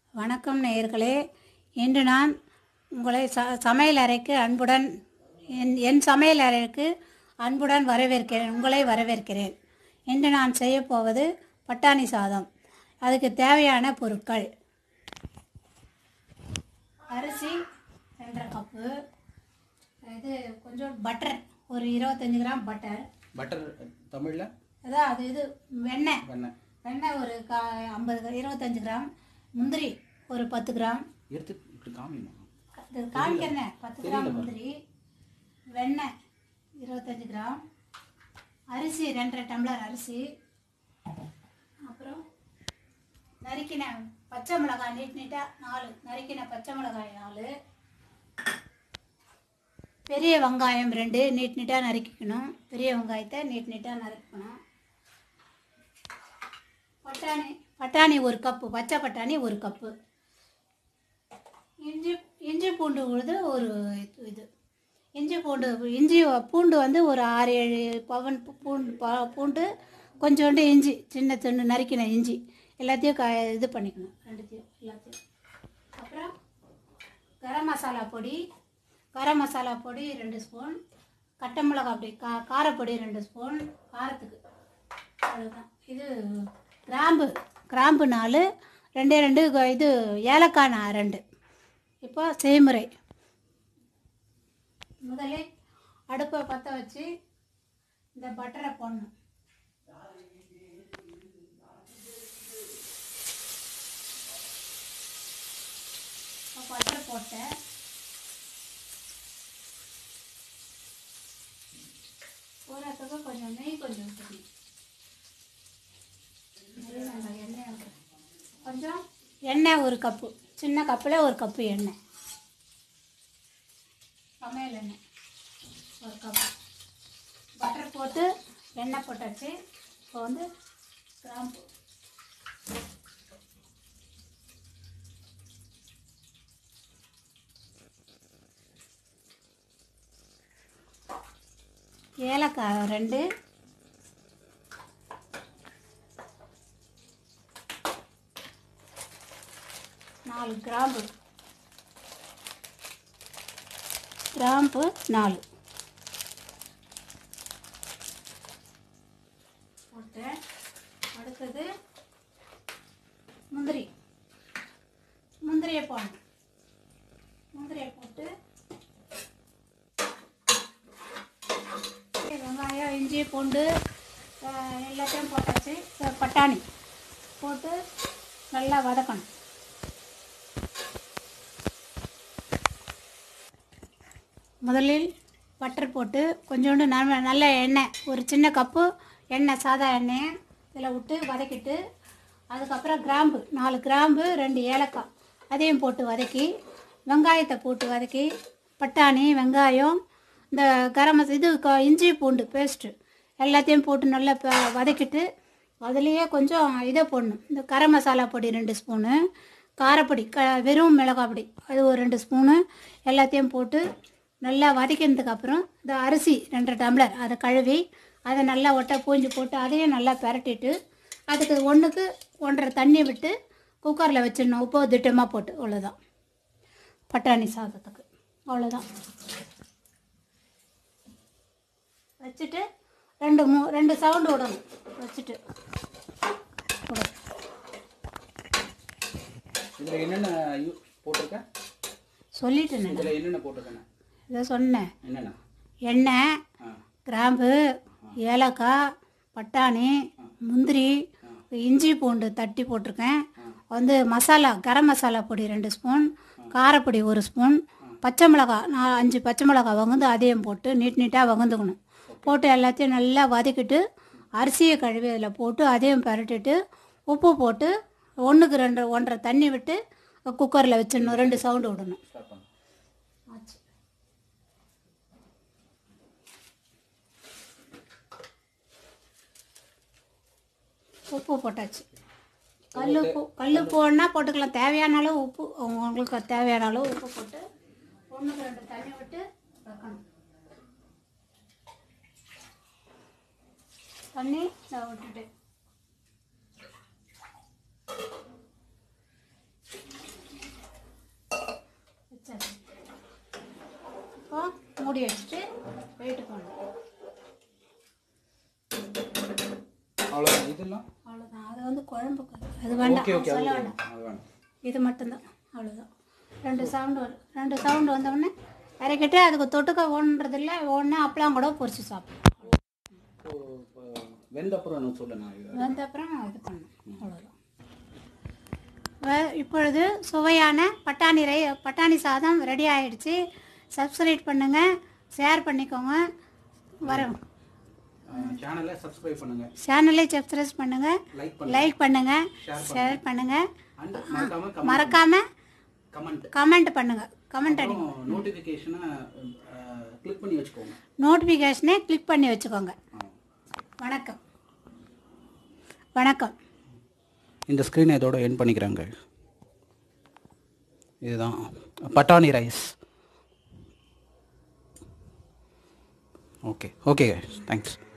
வணக்கம் நேயர்களே இன்று நான் உங்களை ச சமையல் அறைக்கு அன்புடன் என் என் சமையல் அறைக்கு அன்புடன் வரவேற்கிறேன் உங்களை வரவேற்கிறேன் இன்று நான் செய்யப்போவது பட்டாணி சாதம் அதுக்கு தேவையான பொருட்கள் அரிசி ரெண்டரை கப்பு இது கொஞ்சம் பட்டர் ஒரு இருபத்தஞ்சி கிராம் பட்டர் பட்டர் தமிழில் அதான் அது இது வெண்ணெய் வெண்ணெய் வெண்ணெய் ஒரு கா ஐம்பது இருபத்தஞ்சி கிராம் முந்திரி ஒரு பத்து கிராம் எடுத்து இப்படி காமிமா இது காமிக்கிறேன் பத்து கிராம் முந்திரி வெண்ணெய் இருபத்தஞ்சி கிராம் அரிசி ரெண்டரை டம்ளர் அரிசி அப்புறம் நறுக்கின பச்சை மிளகாய் நீட் நீட்டாக நாலு நறுக்கின பச்சை மிளகாய் நாலு பெரிய வெங்காயம் ரெண்டு நீட் நீட்டாக நறுக்கிக்கணும் பெரிய வெங்காயத்தை நீட் நீட்டாக நறுக்கணும் பட்டாணி பட்டாணி ஒரு கப்பு பச்சை பட்டாணி ஒரு கப்பு இஞ்சி இஞ்சி பூண்டு உழுது ஒரு இது- இது இஞ்சி பூண்டு இஞ்சி பூண்டு வந்து ஒரு ஆறு ஏழு பவன் பூ- பூண்டு ப- பூண்டு கொஞ்சோண்டு இஞ்சி சின்ன சின்ன நறுக்கின இஞ்சி எல்லாத்தையும் க இது பண்ணிக்கணும் ரெண்டுத்தையும் எல்லாத்தையும் அப்புறம் கரம் மசாலா பொடி கரம் மசாலா பொடி ரெண்டு ஸ்பூன் கட்டை மிளகா பொடி கா காரப்பொடி ரெண்டு ஸ்பூன் காரத்துக்கு அவ்வளோதான் இது கிராம்பு கிராம்பு நாலு ரெண்டே ரெண்டு க- இது ஏலக்காய் நா ரெண்டு இப்போ செய்முறை முதலில் அடுப்பை பற்ற வச்சு இந்த பட்டரை போடணும் இப்போ பட்டரை போட்டேன் போடுறதுக்கு கொஞ்சம் நெய் கொஞ்சம் ஊற்றணும் நெய் வேண்டாம், எண்ணெய் ஊத்துறேன். கொஞ்சம் எண்ணெய் ஒரு கப்பு சின்ன கப்பில் ஒரு கப்பு எண்ணெய் சமையல் எண்ணெய் ஒரு கப்பு பட்டர் போட்டு எண்ணெய் போட்டாச்சு இப்போ வந்து கிராம்பு ஏலக்காய் ரெண்டு நாலு கிராம்பு கிராம்பு நாலு போட்டேன் அடுத்தது முந்திரி முந்திரியை போடணும் முந்திரியை போட்டு வெங்காயம் இஞ்சி பூண்டு அஹ், எல்லாத்தையும் போட்டாச்சு இப்ப பட்டாணி போட்டு நல்லா வதக்கணும் முதலில் பட்டர் போட்டு கொஞ்சோண்டு நல்ல நல்ல எண்ணெய் ஒரு சின்ன கப்பு எண்ணெய் சாதா எண்ணெயை இதில் விட்டு வதக்கிட்டு அதுக்கப்புறம் கிராம்பு நாலு கிராம்பு ரெண்டு ஏலக்காய் அதையும் போட்டு வதக்கி வெங்காயத்தை போட்டு வதக்கி பட்டாணி வெங்காயம் இந்த கரம் மசா இது க- இஞ்சி பூண்டு பேஸ்ட்டு எல்லாத்தையும் போட்டு நல்லா ப- வதக்கிட்டு அதுலேயே கொஞ்சம் இதை போடணும் இந்த கரம் மசாலா பொடி ரெண்டு ஸ்பூனு காரப்பொடி க வெறும் மிளகாய் பொடி அது ஒரு ரெண்டு ஸ்பூனு எல்லாத்தையும் போட்டு நல்லா வதக்கினதுக்கு அப்புறம் இந்த அரிசி ரெண்டு டம்ளர் அதை கழுவி அதை நல்லா ஒட்டை பூஞ்சி போட்டு அதையும் நல்லா பிரட்டிட்டு அதுக்கு ஒன்றுக்கு ஒன்றரை தண்ணி விட்டு குக்கரில் வச்சிடணும் உப்பு திட்டமாக போட்டு அவ்வளோதான் பட்டாணி சாதத்துக்கு அவ்வளோதான் வச்சுட்டு ரெண்டு மூ ரெண்டு சவுண்டு விடணும் வச்சுட்டு விடணும் இதில் என்னென்ன யூ போட்டிருக்க சொல்லிட்டேன் நான். இதில் என்னென்ன போட்டிருக்கேன் இதை சொன்னேன் என்னென்ன எண்ணெய் ஆ கிராம்பு ஏலக்காய் பட்டாணி முந்திரி இஞ்சி பூண்டு தட்டி போட்டிருக்கேன் வந்து மசாலா கரம் மசாலா பொடி ரெண்டு ஸ்பூன் காரப்பொடி ஒரு ஸ்பூன் பச்சை மிளகாய் நான் அஞ்சு பச்சை மிளகாய் வகுந்து அதையும் போட்டு நீட் நீட்டாக வகுந்துக்கணும் போட்டு எல்லாத்தையும் நல்லா வதக்கிட்டு அரிசியை கழுவி அதில் போட்டு அதையும் பரட்டிட்டு உப்பு போட்டு ஒன்றுக்கு ரெண்டு ஒன்றரை தண்ணி விட்டு குக்கரில் வச்சிடணும் ரெண்டு சவுண்டு விடணும் ஸ்டார்ட் பண்ணு ஆச்சு உப்பு போட்டாச்சு கல் உப்பு கல் உப்பு ஒன்றா போட்டுக்கலாம் தேவையான அளவு உப்பு உங்களுக்கு தேவையான அளவு உப்பு போட்டு ஒன்றுக்கு ரெண்டு தண்ணி விட்டு வைக்கணும் தண்ணி நான் விட்டுட்டேன் மூடி வச்சுட்டு வெயிட் பண்ணணும் அவ்வளோதான் இதெல்லாம் அவ்வளோதான் அது வந்து குழம்புக்கு அது வேண்டாம் ஓகே ஓகே சொல்ல அது வேண்டாம் அது வேணும் இது மட்டும்தான் அவ்வளோதான் ரெண்டு சவுண்டு வரும் ரெண்டு சவுண்டு வந்தோடனே இறக்கிட்டு அதுக்கு தொட்டுக்க ஓடுறதில்ல ஒன்று அப்பளம் கூட பொரிச்சு சாப்பிடும் இப்போ இப்போ வெந்த அப்புறம் எனக்கு சொல்ல நான் இது வந்த அப்புறம் இது பண்ணணும் அவ்வளோதான் வ- இப்பொழுது சுவையான பட்டாணி ரை பட்டாணி சாதம் ரெடி ஆயிடுச்சு சப்ஸ்கிரைப் பண்ணுங்கள் ஷேர் பண்ணிக்கோங்க வர சேனலை சப்ஸ்கிரைப் பண்ணுங்க சேனலை சப்ஸ்கிரைப் பண்ணுங்கள் லைக் பண்ணுங்க லைக் பண்ணுங்கள் Share ஷேர் பண்ணுங்கள் அண்ட் மறக்காம மறக்காமல் கமெண்ட் கமெண்ட் பண்ணுங்கள் கமெண்ட் அடி அப்புறம் நோட்டிஃபிகேஷனை கிளிக் பண்ணி வச்சுக்கோங்க நோட்டிஃபிகேஷனை கிளிக் பண்ணி வச்சுக்கோங்க ஆ. வணக்கம் வணக்கம் இந்த ஸ்க்ரீனை இதோட என் பண்ணிக்கிறாங்க இதுதான் பட்டாணி ரைஸ் ஓகே ஓகே தேங்க்ஸ்